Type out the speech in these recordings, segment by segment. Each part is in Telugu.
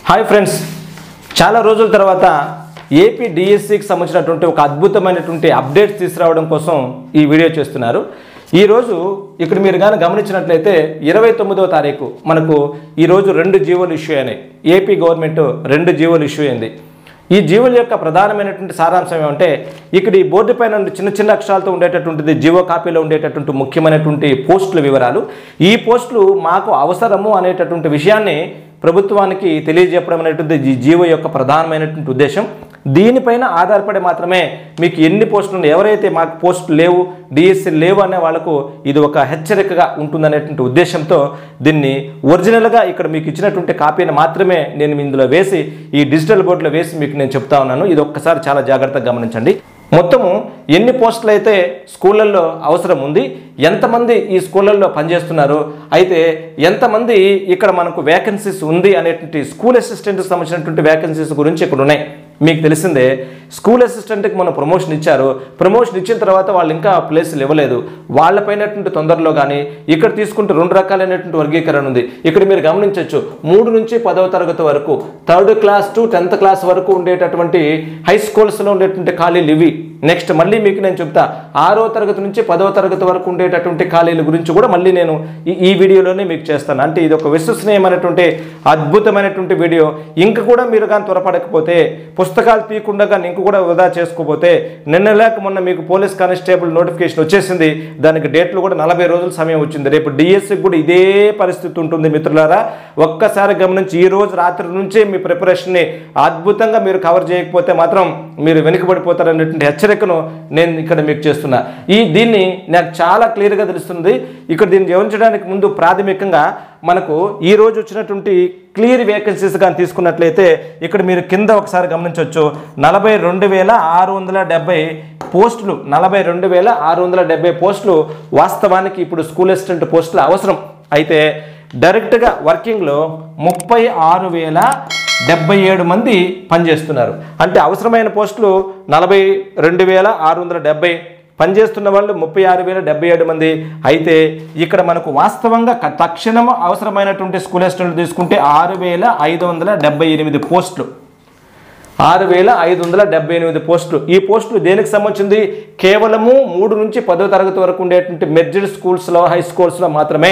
హాయ్ ఫ్రెండ్స్ చాలా రోజుల తర్వాత ఏపీ డిఎస్సికి సంబంధించినటువంటి ఒక అద్భుతమైనటువంటి అప్డేట్స్ తీసుకురావడం కోసం ఈ వీడియో చేస్తున్నారు ఈరోజు ఇక్కడ మీరు కానీ గమనించినట్లయితే ఇరవై తొమ్మిదవ తారీఖు మనకు ఈరోజు రెండు జీవోలు ఇష్యూ అయినాయి ఏపీ గవర్నమెంట్ రెండు జీవోలు ఇష్యూ అయింది ఈ జీవోల యొక్క ప్రధానమైనటువంటి సారాంశం ఏమంటే ఇక్కడ ఈ బోర్డు పైన ఉండే చిన్న చిన్న అక్షరాలతో ఉండేటటువంటిది జీవో కాపీలో ఉండేటటువంటి ముఖ్యమైనటువంటి పోస్టుల వివరాలు ఈ పోస్టులు మాకు అవసరము అనేటటువంటి విషయాన్ని ప్రభుత్వానికి తెలియజెప్పడం అనేటువంటి ఈ జీవో యొక్క ప్రధానమైనటువంటి ఉద్దేశం దీనిపైన ఆధారపడి మాత్రమే మీకు ఎన్ని పోస్టులు ఉన్నాయి ఎవరైతే మాకు పోస్టులు లేవు డిఎస్సి లేవు అనే వాళ్ళకు ఇది ఒక హెచ్చరికగా ఉంటుందనేటువంటి ఉద్దేశంతో దీన్ని ఒరిజినల్గా ఇక్కడ మీకు ఇచ్చినటువంటి కాపీని మాత్రమే నేను ఇందులో వేసి ఈ డిజిటల్ బోర్డులో వేసి మీకు నేను చెప్తా ఉన్నాను ఇది ఒక్కసారి చాలా జాగ్రత్తగా గమనించండి మొత్తము ఎన్ని పోస్టులు అయితే స్కూళ్ళల్లో అవసరం ఉంది ఎంతమంది ఈ స్కూళ్ళల్లో పనిచేస్తున్నారు అయితే ఎంతమంది ఇక్కడ మనకు వేకెన్సీస్ ఉంది అనేటువంటి స్కూల్ అసిస్టెంట్కి సంబంధించినటువంటి వేకెన్సీస్ గురించి ఇక్కడ ఉన్నాయి మీకు తెలిసిందే స్కూల్ అసిస్టెంట్కి మనం ప్రమోషన్ ఇచ్చారు ప్రమోషన్ ఇచ్చిన తర్వాత వాళ్ళు ఇంకా ప్లేసులు ఇవ్వలేదు వాళ్ళపైనటువంటి తొందరలో కానీ ఇక్కడ తీసుకుంటే రెండు రకాలైనటువంటి వర్గీకరణ ఉంది ఇక్కడ మీరు గమనించవచ్చు మూడు నుంచి పదవ తరగతి వరకు third class to tenth class వరకు ఉండేటటువంటి హై స్కూల్స్లో ఉండేటువంటి ఖాళీలు ఇవి నెక్స్ట్ మళ్ళీ మీకు నేను చెప్తా ఆరో తరగతి నుంచి పదవ తరగతి వరకు ఉండేటటువంటి ఖాళీల గురించి కూడా మళ్ళీ నేను ఈ ఈ వీడియోలోనే మీకు చేస్తాను అంటే ఇది ఒక విశ్వసనీయమైనటువంటి అద్భుతమైనటువంటి వీడియో ఇంక కూడా మీరు కానీ త్వరపడకపోతే పుస్తకాలు తీయకుండా కానీ ఇంక కూడా వృధా చేసుకోకపోతే నిన్న లేక మొన్న మీకు పోలీస్ కానిస్టేబుల్ నోటిఫికేషన్ వచ్చేసింది దానికి డేట్లు కూడా నలభై రోజుల సమయం వచ్చింది రేపు డిఎస్సికి కూడా ఇదే పరిస్థితి ఉంటుంది మిత్రులారా ఒక్కసారి గమనించి ఈ రోజు రాత్రి నుంచే మీ ప్రిపరేషన్ని అద్భుతంగా మీరు కవర్ చేయకపోతే మాత్రం మీరు వెనుకబడిపోతారనేటువంటి హెచ్చరికను నేను ఇక్కడ మీకు చేస్తున్నా ఈ దీన్ని నాకు చాలా క్లియర్గా తెలుస్తుంది ఇక్కడ దీన్ని వివరించడానికి ముందు ప్రాథమికంగా మనకు ఈ రోజు వచ్చినటువంటి క్లియర్ వేకెన్సీస్ కానీ తీసుకున్నట్లయితే ఇక్కడ మీరు కింద ఒకసారి గమనించవచ్చు నలభై రెండు వేల ఆరు వందల డెబ్బై పోస్టులు నలభై రెండు వేల ఆరు వందల డెబ్బై పోస్టులు వాస్తవానికి ఇప్పుడు స్కూల్ అసిస్టెంట్ పోస్టులు అవసరం అయితే డైరెక్ట్గా వర్కింగ్లో ముప్పై ఆరు వేల డెబ్బై ఏడు మంది పనిచేస్తున్నారు అంటే అవసరమైన పోస్టులు నలభై రెండు వేల ఆరు వందల డెబ్బై పనిచేస్తున్న వాళ్ళు ముప్పై ఆరు వేల డెబ్బై ఏడు మంది అయితే ఇక్కడ మనకు వాస్తవంగా క- తక్షణం అవసరమైనటువంటి స్కూల్ అసిస్టెంట్లు తీసుకుంటే ఆరు వేల ఐదు వందల డెబ్బై ఎనిమిది పోస్టులు ఆరు వేల ఐదు వందల డెబ్బై ఎనిమిది పోస్టులు ఈ పోస్టులు దేనికి సంబంధించింది కేవలము మూడు నుంచి పదో తరగతి వరకు ఉండేటువంటి మెర్జెడ్ స్కూల్స్లో హై స్కూల్స్లో మాత్రమే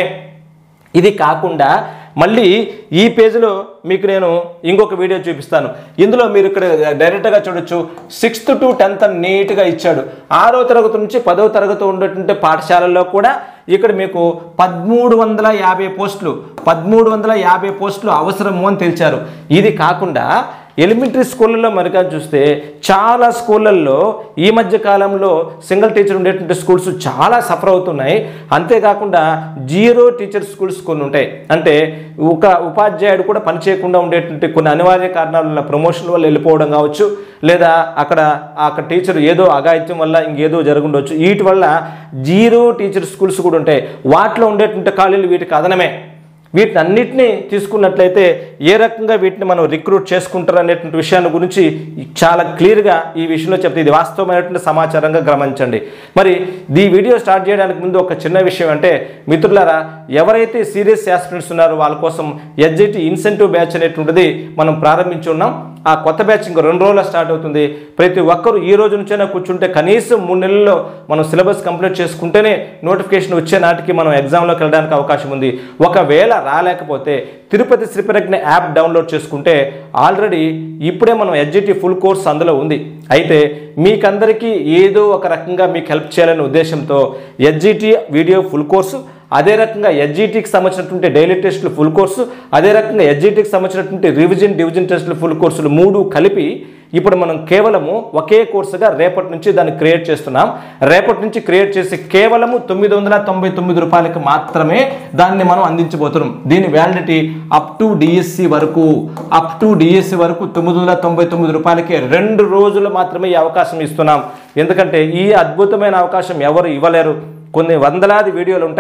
ఇది కాకుండా మళ్ళీ ఈ పేజీలో మీకు నేను ఇంకొక వీడియో చూపిస్తాను ఇందులో మీరు ఇక్కడ డైరెక్ట్గా చూడొచ్చు సిక్స్త్ టు టెన్త్ అని నీట్గా ఇచ్చాడు ఆరో తరగతి నుంచి పదో తరగతి ఉండేటువంటి పాఠశాలల్లో కూడా ఇక్కడ మీకు పదమూడు వందల యాభై పోస్టులు పదమూడు వందల యాభై పోస్టులు అవసరము అని తెలిచారు ఇది కాకుండా ఎలిమెంటరీ స్కూళ్ళల్లో మరిగా చూస్తే చాలా స్కూళ్ళల్లో ఈ మధ్య కాలంలో సింగిల్ టీచర్ ఉండేటువంటి స్కూల్స్ చాలా సఫర్ అవుతున్నాయి అంతేకాకుండా జీరో టీచర్ స్కూల్స్ కొన్ని ఉంటాయి అంటే ఒక ఉపాధ్యాయుడు కూడా పనిచేయకుండా ఉండేటువంటి కొన్ని అనివార్య కారణాల వల్ల ప్రమోషన్ వల్ల వెళ్ళిపోవడం కావచ్చు లేదా అక్కడ అక్కడ టీచర్ ఏదో అఘాయిత్యం వల్ల ఇంకేదో జరుగుండొచ్చు వీటి వల్ల జీరో టీచర్ స్కూల్స్ కూడా ఉంటాయి వాటిలో ఉండేటువంటి ఖాళీలు వీటికి అదనమే వీటిని అన్నిటినీ తీసుకున్నట్లయితే ఏ రకంగా వీటిని మనం రిక్రూట్ చేసుకుంటారు అనేటువంటి విషయాన్ని గురించి చాలా క్లియర్గా ఈ విషయంలో చెప్తే ఇది వాస్తవమైనటువంటి సమాచారంగా గమనించండి మరి ఈ వీడియో స్టార్ట్ చేయడానికి ముందు ఒక చిన్న విషయం అంటే మిత్రులారా ఎవరైతే సీరియస్ యాస్పిరెంట్స్ ఉన్నారో వాళ్ళ కోసం ఎస్జిటి ఇన్సెంటివ్ బ్యాచ్ అనేటువంటిది మనం ప్రారంభించి ఉన్నాం ఆ కొత్త బ్యాచ్ ఇంకో రెండు రోజుల్లో స్టార్ట్ అవుతుంది ప్రతి ఒక్కరు ఈ రోజు నుంచైనా కూర్చుంటే కనీసం మూడు నెలల్లో మనం సిలబస్ కంప్లీట్ చేసుకుంటేనే నోటిఫికేషన్ వచ్చే నాటికి మనం ఎగ్జామ్లోకి వెళ్ళడానికి అవకాశం ఉంది ఒకవేళ రాలేకపోతే తిరుపతి శ్రీప్రజ్ఞ యాప్ డౌన్లోడ్ చేసుకుంటే ఆల్రెడీ ఇప్పుడే మనం ఎస్జిటి ఫుల్ కోర్స్ అందులో ఉంది అయితే మీకందరికీ ఏదో ఒక రకంగా మీకు హెల్ప్ చేయాలనే ఉద్దేశంతో ఎస్జిటి వీడియో ఫుల్ కోర్సు అదే రకంగా ఎస్జిటికి సంబంధించినటువంటి డైలీ టెస్టులు ఫుల్ కోర్సు అదే రకంగా ఎస్జిటికి సంబంధించినటువంటి రివిజన్ డివిజన్ టెస్టులు ఫుల్ కోర్సులు మూడు కలిపి ఇప్పుడు మనం కేవలము ఒకే కోర్సుగా రేపటి నుంచి దాన్ని క్రియేట్ చేస్తున్నాం రేపటి నుంచి క్రియేట్ చేసి కేవలము తొమ్మిది వందల తొంభై తొమ్మిది రూపాయలకి మాత్రమే దాన్ని మనం అందించబోతున్నాం దీని వ్యాలిడిటీ అప్ టు డిఎస్సి వరకు అప్ టు డిఎస్సి వరకు తొమ్మిది వందల తొంభై తొమ్మిది రూపాయలకి రెండు రోజులు మాత్రమే ఈ అవకాశం ఇస్తున్నాం ఎందుకంటే ఈ అద్భుతమైన అవకాశం ఎవరు ఇవ్వలేరు కొన్ని వందలాది వీడియోలు ఉంటాయి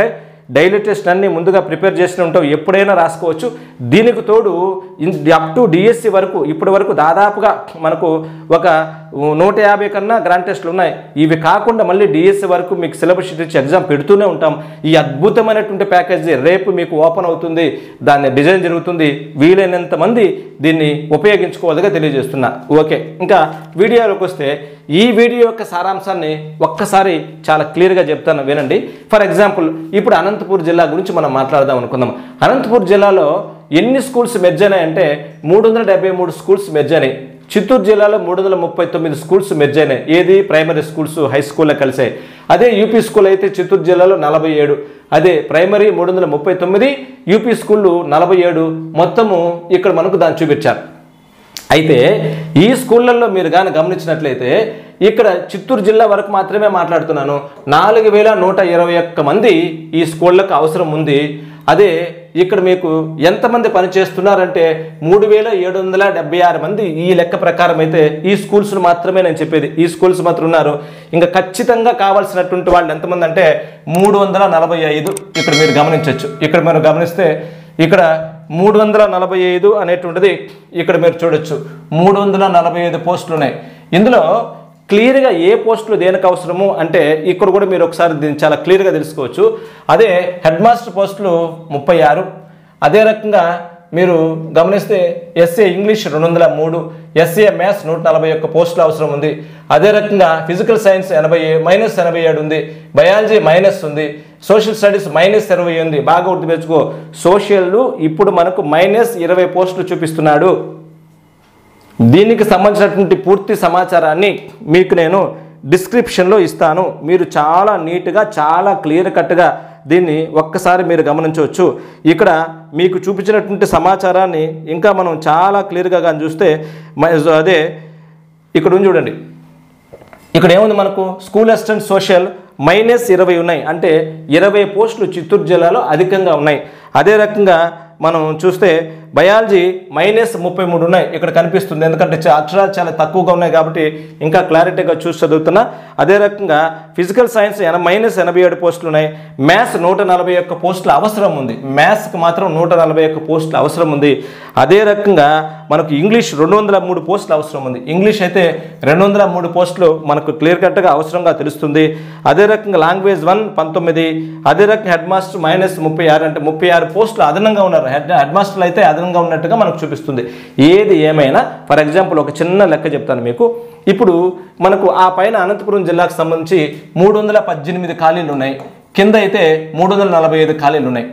డైలీ టెస్ట్ అన్ని ముందుగా ప్రిపేర్ చేసిన ఉంటావు ఎప్పుడైనా రాసుకోవచ్చు దీనికి తోడు అప్ టు డిఎస్సి వరకు ఇప్పటి వరకు దాదాపుగా మనకు ఒక నూట యాభై కన్నా గ్రాండ్ టెస్ట్లు ఉన్నాయి ఇవి కాకుండా మళ్ళీ డిఎస్సి వరకు మీకు సిలబస్ షీట్ ఇచ్చి ఎగ్జామ్ పెడుతూనే ఉంటాం ఈ అద్భుతమైనటువంటి ప్యాకేజీ రేపు మీకు ఓపెన్ అవుతుంది దాన్ని డిజైన్ జరుగుతుంది వీలైనంత మంది దీన్ని ఉపయోగించుకోవాలిగా తెలియజేస్తున్నా ఓకే ఇంకా వీడియోలోకి వస్తే ఈ వీడియో యొక్క సారాంశాన్ని ఒక్కసారి చాలా క్లియర్గా చెప్తాను వినండి ఫర్ ఎగ్జాంపుల్ ఇప్పుడు అనంతపూర్ జిల్లా గురించి మనం మాట్లాడదాం అనుకుందాం అనంతపూర్ జిల్లాలో ఎన్ని స్కూల్స్ మెర్జ్ అయినాయంటే మూడు వందల డెబ్బై మూడు స్కూల్స్ మెర్జ్ అయినాయి చిత్తూరు జిల్లాలో మూడు వందల ముప్పై తొమ్మిది స్కూల్స్ మెర్జ్ అయినాయి ఏది ప్రైమరీ స్కూల్స్ హై స్కూల్లో కలిసాయి అదే యూపీ స్కూల్ అయితే చిత్తూరు జిల్లాలో నలభై ఏడు అదే ప్రైమరీ మూడు వందల ముప్పై తొమ్మిది యూపీ స్కూళ్ళు నలభై ఏడు మొత్తము ఇక్కడ మనకు దాన్ని చూపించారు అయితే ఈ స్కూళ్ళల్లో మీరు కానీ గమనించినట్లయితే ఇక్కడ చిత్తూరు జిల్లా వరకు మాత్రమే మాట్లాడుతున్నాను నాలుగు వేల నూట ఇరవై ఒక్క మంది ఈ స్కూళ్ళకు అవసరం ఉంది అదే ఇక్కడ మీకు ఎంతమంది పనిచేస్తున్నారంటే మూడు వేల ఏడు వందల డెబ్బై ఆరు మంది ఈ లెక్క ప్రకారం అయితే ఈ స్కూల్స్ మాత్రమే నేను చెప్పేది ఈ స్కూల్స్ మాత్రం ఉన్నారు ఇంకా ఖచ్చితంగా కావాల్సినటువంటి వాళ్ళు ఎంతమంది అంటే మూడు వందల నలభై ఐదు ఇక్కడ మీరు గమనించవచ్చు ఇక్కడ మీరు గమనిస్తే ఇక్కడ మూడు వందల నలభై ఐదు అనేటువంటిది ఇక్కడ మీరు చూడొచ్చు మూడు వందల నలభై ఐదు పోస్టులు ఉన్నాయి ఇందులో క్లియర్గా ఏ పోస్టులు దేనికి అవసరము అంటే ఇక్కడ కూడా మీరు ఒకసారి దీన్ని చాలా క్లియర్గా తెలుసుకోవచ్చు అదే హెడ్ మాస్టర్ పోస్టులు ముప్పై ఆరు అదే రకంగా మీరు గమనిస్తే ఎస్ఏ ఇంగ్లీష్ రెండు వందల మూడు ఎస్ఏ మ్యాథ్స్ నూట నలభై ఒక్క పోస్టులు అవసరం ఉంది అదే రకంగా ఫిజికల్ సైన్స్ ఎనభై మైనస్ ఎనభై ఏడు ఉంది బయాలజీ మైనస్ ఉంది సోషల్ స్టడీస్ మైనస్ ఇరవై ఉంది బాగా గుర్తుపెచ్చుకో సోషల్ ఇప్పుడు మనకు మైనస్ ఇరవై పోస్టులు చూపిస్తున్నాడు దీనికి సంబంధించినటువంటి పూర్తి సమాచారాన్ని మీకు నేను డిస్క్రిప్షన్లో ఇస్తాను మీరు చాలా నీట్గా చాలా క్లియర్ కట్గా దీన్ని ఒక్కసారి మీరు గమనించవచ్చు ఇక్కడ మీకు చూపించినటువంటి సమాచారాన్ని ఇంకా మనం చాలా క్లియర్గా కానీ చూస్తే మ- అదే ఇక్కడ ఉంది చూడండి ఇక్కడ ఏముంది మనకు స్కూల్ అసిస్టెంట్ సోషల్ మైనస్ ఇరవై ఉన్నాయి అంటే ఇరవై పోస్టులు చిత్తూరు జిల్లాలో అధికంగా ఉన్నాయి అదే రకంగా మనం చూస్తే బయాలజీ మైనస్ ముప్పై మూడు ఉన్నాయి ఇక్కడ కనిపిస్తుంది ఎందుకంటే చా- అక్షరాలు చాలా తక్కువగా ఉన్నాయి కాబట్టి ఇంకా క్లారిటీగా చూసి చదువుతున్నా అదే రకంగా ఫిజికల్ సైన్స్ ఎన మైనస్ ఎనభై ఏడు పోస్టులు ఉన్నాయి మ్యాథ్స్ నూట నలభై ఒక్క పోస్టులు అవసరం ఉంది మ్యాథ్స్కి మాత్రం నూట నలభై ఒక్క పోస్టులు అవసరం ఉంది అదే రకంగా మనకు ఇంగ్లీష్ రెండు వందల మూడు పోస్టులు అవసరం ఉంది ఇంగ్లీష్ అయితే రెండు వందల మూడు పోస్టులు మనకు క్లియర్ కట్గా అవసరంగా తెలుస్తుంది అదే రకంగా లాంగ్వేజ్ వన్ పంతొమ్మిది అదే రకంగా హెడ్ మాస్టర్ మైనస్ ముప్పై ఆరు అంటే ముప్పై ఆరు పోస్టులు అదనంగా ఉన్నారు హెడ్ హెడ్ మాస్టర్లు అయితే అదనంగా ఉన్నట్టుగా మనకు చూపిస్తుంది ఏది ఏమైనా ఫర్ ఎగ్జాంపుల్ ఒక చిన్న లెక్క చెప్తాను మీకు ఇప్పుడు మనకు ఆ పైన అనంతపురం జిల్లాకు సంబంధించి మూడు వందల పద్దెనిమిది ఖాళీలు ఉన్నాయి కింద అయితే మూడు వందల నలభై ఐదు ఖాళీలు ఉన్నాయి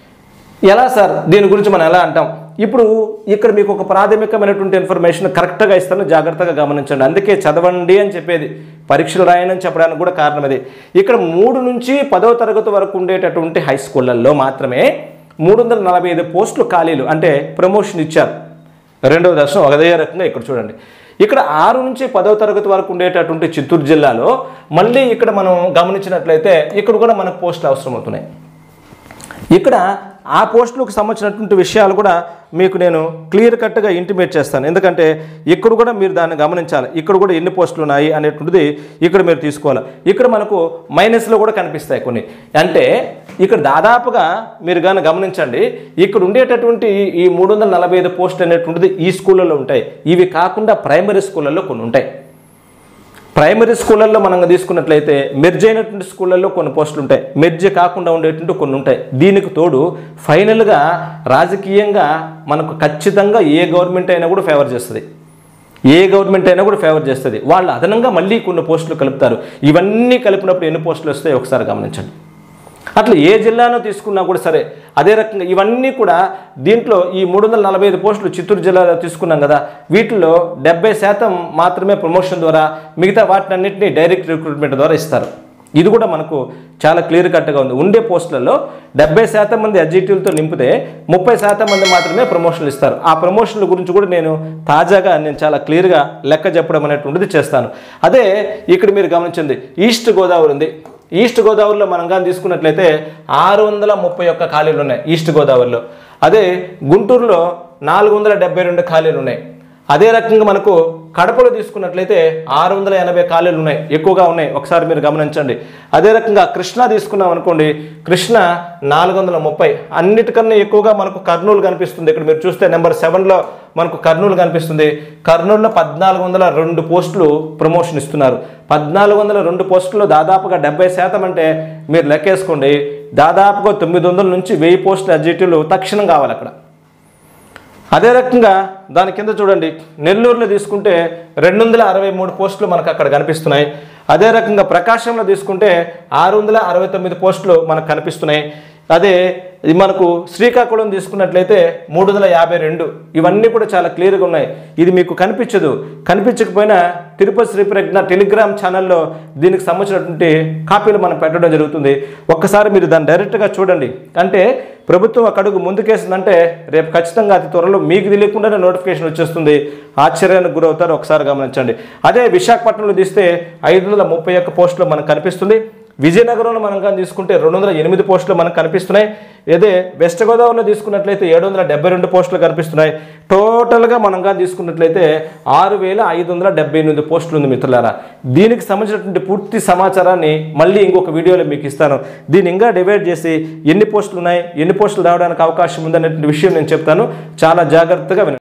ఎలా సార్ దీని గురించి మనం ఎలా అంటాం ఇప్పుడు ఇక్కడ మీకు ఒక ప్రాథమికమైనటువంటి ఇన్ఫర్మేషన్ కరెక్ట్గా ఇస్తాను జాగ్రత్తగా గమనించండి అందుకే చదవండి అని చెప్పేది పరీక్షలు రాయనని చెప్పడానికి కూడా కారణం అది ఇక్కడ మూడు నుంచి పదవ తరగతి వరకు ఉండేటటువంటి హై స్కూళ్ళల్లో మాత్రమే మూడు వందల నలభై ఐదు పోస్టులు ఖాళీలు అంటే ప్రమోషన్ ఇచ్చారు రెండవ దర్శనం అదే రకంగా ఇక్కడ చూడండి ఇక్కడ ఆరు నుంచి పదవ తరగతి వరకు ఉండేటటువంటి చిత్తూరు జిల్లాలో మళ్ళీ ఇక్కడ మనం గమనించినట్లయితే ఇక్కడ కూడా మనకు పోస్టులు అవసరం అవుతున్నాయి ఇక్కడ ఆ పోస్టులకు సంబంధించినటువంటి విషయాలు కూడా మీకు నేను క్లియర్ కట్గా ఇంటిమేట్ చేస్తాను ఎందుకంటే ఇక్కడ కూడా మీరు దాన్ని గమనించాలి ఇక్కడ కూడా ఎన్ని పోస్టులు ఉన్నాయి అనేటువంటిది ఇక్కడ మీరు తీసుకోవాలి ఇక్కడ మనకు మైనస్లో కూడా కనిపిస్తాయి కొన్ని అంటే ఇక్కడ దాదాపుగా మీరు కానీ గమనించండి ఇక్కడ ఉండేటటువంటి ఈ- ఈ మూడు వందల నలభై ఐదు పోస్టులు అనేటువంటిది ఈ స్కూళ్ళలో ఉంటాయి ఇవి కాకుండా ప్రైమరీ స్కూళ్ళల్లో కొన్ని ఉంటాయి ప్రైమరీ స్కూళ్ళల్లో మనం తీసుకున్నట్లయితే మెర్జ్ అయినటువంటి స్కూళ్ళల్లో కొన్ని పోస్టులు ఉంటాయి మెర్జ్ కాకుండా ఉండేటువంటి కొన్ని ఉంటాయి దీనికి తోడు ఫైనల్గా రాజకీయంగా మనకు ఖచ్చితంగా ఏ గవర్నమెంట్ అయినా కూడా ఫేవర్ చేస్తుంది ఏ గవర్నమెంట్ అయినా కూడా ఫేవర్ చేస్తుంది వాళ్ళు అదనంగా మళ్ళీ కొన్ని పోస్టులు కలుపుతారు ఇవన్నీ కలిపినప్పుడు ఎన్ని పోస్టులు వస్తాయో ఒకసారి గమనించండి అట్లా ఏ జిల్లానో తీసుకున్నా కూడా సరే అదే రకంగా ఇవన్నీ కూడా దీంట్లో ఈ మూడు వందల నలభై ఐదు పోస్టులు చిత్తూరు జిల్లాలో తీసుకున్నాం కదా వీటిలో డెబ్బై శాతం మాత్రమే ప్రమోషన్ ద్వారా మిగతా వాటినన్నింటినీ డైరెక్ట్ రిక్రూట్మెంట్ ద్వారా ఇస్తారు ఇది కూడా మనకు చాలా క్లియర్ కట్గా ఉంది ఉండే పోస్టులలో డెబ్బై శాతం మంది అడ్జిటివ్లతో నింపితే ముప్పై శాతం మంది మాత్రమే ప్రమోషన్లు ఇస్తారు ఆ ప్రమోషన్ల గురించి కూడా నేను తాజాగా నేను చాలా క్లియర్గా లెక్క చెప్పడం అనేటువంటిది చేస్తాను అదే ఇక్కడ మీరు గమనించింది ఈస్ట్ గోదావరి ఉంది ఈస్ట్ గోదావరిలో మనం కానీ తీసుకున్నట్లయితే ఆరు వందల ముప్పై ఒక్క ఖాళీలు ఉన్నాయి ఈస్ట్ గోదావరిలో అదే గుంటూరులో నాలుగు వందల డెబ్బై రెండు ఖాళీలు ఉన్నాయి అదే రకంగా మనకు కడపలో తీసుకున్నట్లయితే ఆరు వందల ఎనభై ఖాళీలు ఉన్నాయి ఎక్కువగా ఉన్నాయి ఒకసారి మీరు గమనించండి అదే రకంగా కృష్ణ తీసుకున్నాం అనుకోండి కృష్ణ నాలుగు వందల ముప్పై అన్నిటికన్నా ఎక్కువగా మనకు కర్నూలు కనిపిస్తుంది ఇక్కడ మీరు చూస్తే నెంబర్ సెవెన్లో మనకు కర్నూలు కనిపిస్తుంది కర్నూలులో పద్నాలుగు వందల రెండు పోస్టులు ప్రమోషన్ ఇస్తున్నారు పద్నాలుగు వందల రెండు పోస్టుల్లో దాదాపుగా డెబ్బై శాతం అంటే మీరు లెక్కేసుకోండి దాదాపుగా తొమ్మిది వందల నుంచి వెయ్యి పోస్టుల అడ్జిటీలు తక్షణం కావాలి అక్కడ అదే రకంగా దాని కింద చూడండి నెల్లూరులో తీసుకుంటే రెండు వందల అరవై మూడు పోస్టులు మనకు అక్కడ కనిపిస్తున్నాయి అదే రకంగా ప్రకాశంలో తీసుకుంటే ఆరు వందల అరవై తొమ్మిది పోస్టులు మనకు కనిపిస్తున్నాయి అదే ఇది మనకు శ్రీకాకుళం తీసుకున్నట్లయితే మూడు వందల యాభై రెండు ఇవన్నీ కూడా చాలా క్లియర్గా ఉన్నాయి ఇది మీకు కనిపించదు కనిపించకపోయినా తిరుపతి శ్రీ ప్రజ్ఞ టెలిగ్రామ్ ఛానల్లో దీనికి సంబంధించినటువంటి కాపీలు మనం పెట్టడం జరుగుతుంది ఒక్కసారి మీరు దాన్ని డైరెక్ట్గా చూడండి అంటే ప్రభుత్వం ఒక అడుగు ముందుకేసిందంటే రేపు ఖచ్చితంగా అతి త్వరలో మీకు తెలియకుండానే నోటిఫికేషన్ వచ్చేస్తుంది ఆశ్చర్యానికి గురవుతారు ఒకసారి గమనించండి అదే విశాఖపట్నంలో తీస్తే ఐదు వందల ముప్పై ఒక్క పోస్టులు మనకు కనిపిస్తుంది విజయనగరంలో మనం కానీ తీసుకుంటే రెండు వందల ఎనిమిది పోస్టులు మనకు కనిపిస్తున్నాయి అదే వెస్ట్ గోదావరిలో తీసుకున్నట్లయితే ఏడు వందల డెబ్బై రెండు పోస్టులు కనిపిస్తున్నాయి టోటల్గా మనం కానీ తీసుకున్నట్లయితే ఆరు వేల ఐదు వందల డెబ్బై ఎనిమిది పోస్టులు ఉంది మిత్రులారా దీనికి సంబంధించినటువంటి పూర్తి సమాచారాన్ని మళ్ళీ ఇంకొక వీడియోలో మీకు ఇస్తాను దీన్ని ఇంకా డివైడ్ చేసి ఎన్ని పోస్టులు ఉన్నాయి ఎన్ని పోస్టులు రావడానికి అవకాశం ఉందనేటువంటి విషయం నేను చెప్తాను చాలా జాగ్రత్తగా వినండి